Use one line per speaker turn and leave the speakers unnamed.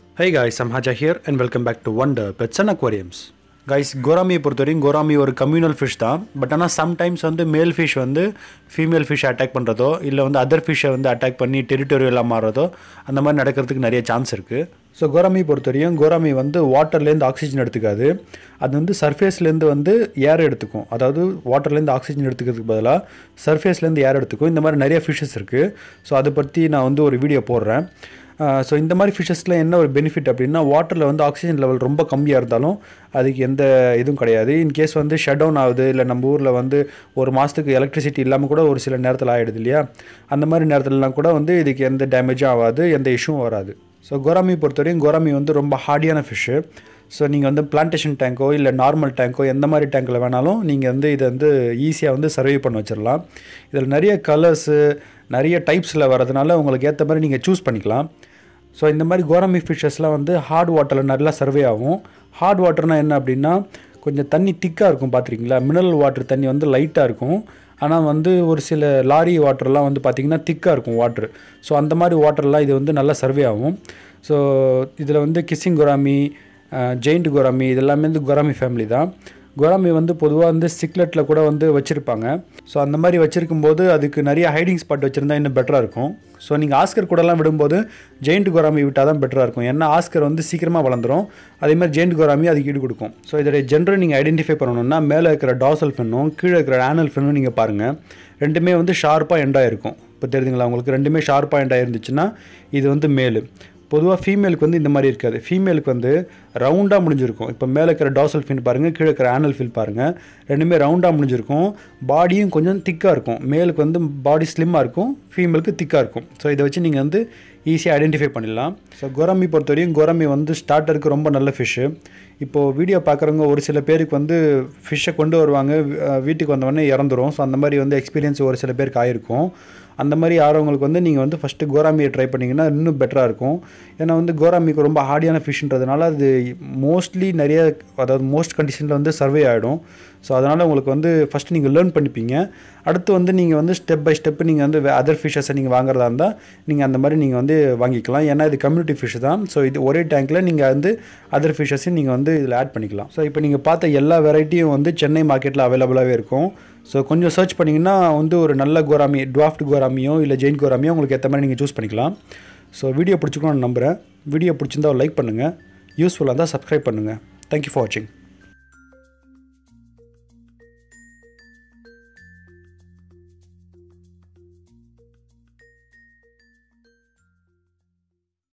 Hey guys, I'm Haja here and welcome back to Wonder Pets and Aquariums. Guys கோராமியை பொறுத்தவரைக்கும் gourami ஒரு communal fish தான் but ஆனால் sometimes வந்து male fish வந்து ஃபீமேல் ஃபிஷ் அட்டாக் பண்ணுறதோ இல்லை வந்து அதர் ஃபிஷ்ஷை வந்து அட்டாக் பண்ணி டெரிட்டோரியலாக மாறுறதோ அந்த மாதிரி நடக்கிறதுக்கு நிறைய சான்ஸ் இருக்குது ஸோ கோராமியை பொறுத்தவரையும் கோராமி வந்து வாட்டர்லேருந்து ஆக்சிஜன் எடுத்துக்காது அது வந்து சர்ஃபேஸ்லேருந்து வந்து ஏர் எடுத்துக்கும் அதாவது வாட்டர்லேருந்து ஆக்சிஜன் எடுத்துக்கிறதுக்கு பதிலாக சர்ஃபேஸ்லேருந்து ஏர் எடுத்துக்கும் இந்த மாதிரி நிறைய ஃபிஷ்ஷஸ் இருக்குது ஸோ அதை பற்றி நான் வந்து ஒரு வீடியோ போடுறேன் ஸோ இந்த மாதிரி ஃபிஷஸில் என்ன ஒரு பெனிஃபிட் அப்படின்னா வாட்டரில் வந்து ஆக்சிஜன் லெவல் ரொம்ப கம்மியாக இருந்தாலும் அதுக்கு எந்த இதுவும் கிடையாது இன்கேஸ் வந்து ஷட் டவுன் ஆகுது இல்லை நம்ம ஊரில் வந்து ஒரு மாதத்துக்கு எலக்ட்ரிசிட்டி இல்லாமல் கூட ஒரு சில நேரத்தில் ஆகிடுது இல்லையா அந்த மாதிரி நேரத்துலலாம் கூட வந்து இதுக்கு எந்த டேமேஜும் ஆகாது எந்த இஷ்யூவும் வராது ஸோ கோராமி பொறுத்தவரையும் கோராமி வந்து ரொம்ப ஹார்டியான ஃபிஷ்ஷு ஸோ நீங்கள் வந்து பிளான்டேஷன் டேங்கோ இல்லை நார்மல் டேங்கோ எந்த மாதிரி டேங்கில் வேணாலும் நீங்கள் வந்து இதை வந்து ஈஸியாக வந்து சர்வே பண்ண வச்சிடலாம் இதில் நிறைய கலர்ஸு நிறைய டைப்ஸில் வரதுனால உங்களுக்கு ஏற்ற மாதிரி நீங்கள் சூஸ் பண்ணிக்கலாம் ஸோ இந்த மாதிரி கோரமி ஃபிஷ்ஷஸ்லாம் வந்து ஹார்ட் வாட்டரில் நல்லா சர்வே ஆகும் ஹார்ட் வாட்டர்னால் என்ன அப்படின்னா கொஞ்சம் தண்ணி திக்காக இருக்கும் பார்த்துருக்கீங்களா மினரல் வாட்டர் தண்ணி வந்து லைட்டாக இருக்கும் ஆனால் வந்து ஒரு சில லாரி வாட்டர்லாம் வந்து பார்த்திங்கன்னா திக்காக இருக்கும் வாட்ரு ஸோ அந்த மாதிரி வாட்டர்லாம் இது வந்து நல்லா சர்வே ஆகும் ஸோ இதில் வந்து கிஸ்ஸிங் கோராமி ஜெயிண்ட் கோராமி இதெல்லாமே வந்து கோராமி ஃபேமிலி தான் கோராமி வந்து பொதுவாக வந்து சிக்லெட்டில் கூட வந்து வச்சுருப்பாங்க ஸோ அந்த மாதிரி வச்சுருக்கும் போது அதுக்கு நிறைய ஹைடிங் ஸ்பாட் வச்சுருந்தா இன்னும் பெட்டராக இருக்கும் ஸோ நீங்கள் ஆஸ்கர் கூடலாம் விடும்போது ஜெயிண்ட் கோராமி விட்டால் தான் பெட்டராக இருக்கும் ஏன்னா ஆஸ்கர் வந்து சீக்கிரமாக வளர்ந்துரும் அதேமாதிரி ஜெயிண்ட் கோராமி அதுக்கு ஈடு கொடுக்கும் ஸோ இதோடைய ஜென்ரல் நீங்கள் ஐடென்டிஃபை பண்ணணும்னா மேலே இருக்கிற டாசல் ஃபின்னும் கீழே இருக்கிற ஆனல் ஃபின்னும் நீங்கள் பாருங்கள் ரெண்டுமே வந்து ஷார்ப்பாக எண்டாக இருக்கும் இப்போ தெரியுதுங்களா உங்களுக்கு ரெண்டுமே ஷார்ப்பாக எண்டாக இருந்துச்சுன்னா இது வந்து மேலு பொதுவாக ஃபீமேலுக்கு வந்து இந்த மாதிரி இருக்காது ஃபீமேலுக்கு வந்து ரவுண்டாக முடிஞ்சிருக்கும் இப்போ மேலே இருக்கிற டாசல் ஃபின் பாருங்கள் கீழே இருக்கிற ஆனல் ஃபில் பாருங்கள் ரெண்டுமே ரவுண்டாக முடிஞ்சிருக்கும் பாடியும் கொஞ்சம் திக்காக இருக்கும் மேலுக்கு வந்து பாடி ஸ்லிம்மாக இருக்கும் ஃபீமேலுக்கு திக்காக இருக்கும் ஸோ இதை வச்சு நீங்கள் வந்து ஈஸியாக ஐடென்டிஃபை பண்ணிடலாம் ஸோ கோரமி பொறுத்தவரையும் கோரமி வந்து ஸ்டார்டருக்கு ரொம்ப நல்ல ஃபிஷ்ஷு இப்போது வீடியோ பார்க்குறவங்க ஒரு சில பேருக்கு வந்து ஃபிஷ்ஷை கொண்டு வருவாங்க வீட்டுக்கு வந்தவொடனே இறந்துரும் ஸோ அந்த மாதிரி வந்து எக்ஸ்பீரியன்ஸ் ஒரு சில பேருக்கு ஆயிருக்கும் அந்த மாதிரி ஆறவங்களுக்கு வந்து நீங்கள் வந்து ஃபஸ்ட்டு கோராமியை ட்ரை பண்ணிங்கன்னா இன்னும் பெட்டராக இருக்கும் ஏன்னா வந்து கோராமிக்கு ரொம்ப ஹார்டியான ஃபிஷ்ன்றதுனால அது மோஸ்ட்லி நிறைய அதாவது மோஸ்ட் கண்டிஷனில் வந்து சர்வே ஆகிடும் ஸோ அதனால் உங்களுக்கு வந்து ஃபஸ்ட்டு நீங்கள் லேர்ன் பண்ணிப்பீங்க அடுத்து வந்து நீங்கள் வந்து ஸ்டெப் பை ஸ்டெப்பு நீங்கள் வந்து அதர் ஃபிஷ்ஷஸை நீங்கள் வாங்குறதா இருந்தால் நீங்கள் அந்த மாதிரி நீங்கள் வந்து வாங்கிக்கலாம் ஏன்னா இது கம்யூனிட்டி ஃபிஷ் தான் ஸோ இது ஒரே டேங்க்கில் நீங்கள் வந்து அதர் ஃபிஷ்ஷஸையும் நீங்கள் வந்து இதில் ஆட் பண்ணிக்கலாம் ஸோ இப்போ நீங்கள் பார்த்த எல்லா வெரைட்டியும் வந்து சென்னை மார்க்கெட்டில் அவைலபிளாகவே இருக்கும் ஸோ கொஞ்சம் சர்ச் பண்ணிங்கன்னா வந்து ஒரு நல்ல கோராமி டுவாஃப்ட் கோராமியோ இல்லை ஜெயின் கோராமியோ உங்களுக்கு ஏற்ற மாதிரி நீங்கள் சூஸ் பண்ணிக்கலாம் ஸோ வீடியோ பிடிச்சிக்கணும்னு நம்புகிறேன் வீடியோ பிடிச்சிருந்தா லைக் பண்ணுங்கள் யூஸ்ஃபுல்லாக இருந்தால் சப்ஸ்கிரைப் பண்ணுங்கள் தேங்க்யூ ஃபார் வாட்சிங்